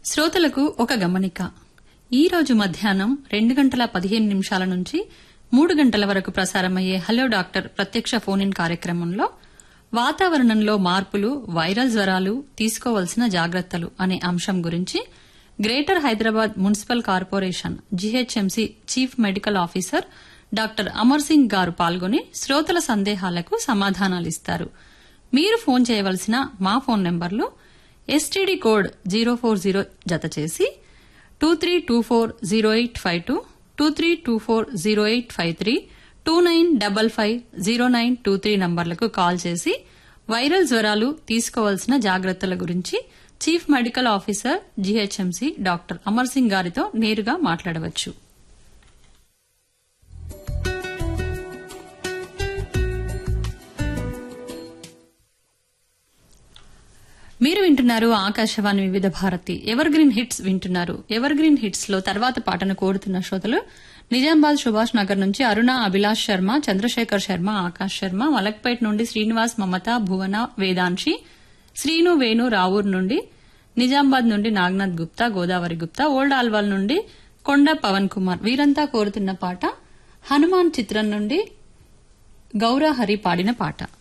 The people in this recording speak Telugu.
శ్రోతలకు ఒక గమనిక ఈ రోజు మధ్యాహ్నం రెండు గంటల పదిహేను నిమిషాల నుంచి మూడు గంటల వరకు ప్రసారమయ్యే హలో డాక్టర్ ప్రత్యక్ష ఫోన్ ఇన్ కార్యక్రమంలో వాతావరణంలో మార్పులు వైరల్ జ్వరాలు తీసుకోవలసిన జాగ్రత్తలు అనే అంశం గురించి greater Hyderabad municipal corporation GHMC chief medical officer doctor Amar Singh garu పాల్గొని శ్రోతల సందేహాలకు సమాధానాలిస్తారు మీరు ఫోన్ చేయవలసిన మా ఫోన్ నంబర్లు STD code zero four zero జత చేసి two three two four zero eight five two two three two four zero eight five three two nine double five zero nine two three నంబర్లకు కాల్ చేసి వైరల్ జ్వరాలు తీసుకోవాల్సిన జాగ్రత్తల గురించి chief medical officer GHMC doctor Amar Singh గారితో నేరుగా మాట్లాడవచ్చు మీరు వింటున్నారు Akashvani Vividh Bharati evergreen hits వింటున్నారు ఎవర్ గ్రీన్ హిట్స్ లో తర్వాత పాటను కోరుతున్న శ్రోతలు నిజామాబాద్ సుభాష్ నగర్ నుంచి అరుణ అభిలాష్ శర్మ చంద్రశేఖర్ శర్మ ఆకాష్ శర్మ మలక్పేట్ నుండి శ్రీనివాస్ మమత భువన వేదాంశి శ్రీను వేణు రావూర్ నుండి నిజామాబాద్ నుండి నాగనాథ్ గుప్తా గోదావరి గుప్తా ఓల్డ్ ఆల్వాల్ నుండి కొండ పవన్ కుమార్ వీరంతా కోరుతున్న పాట హనుమాన్ చిత్రం నుండి గౌరా హరి పాడిన పాట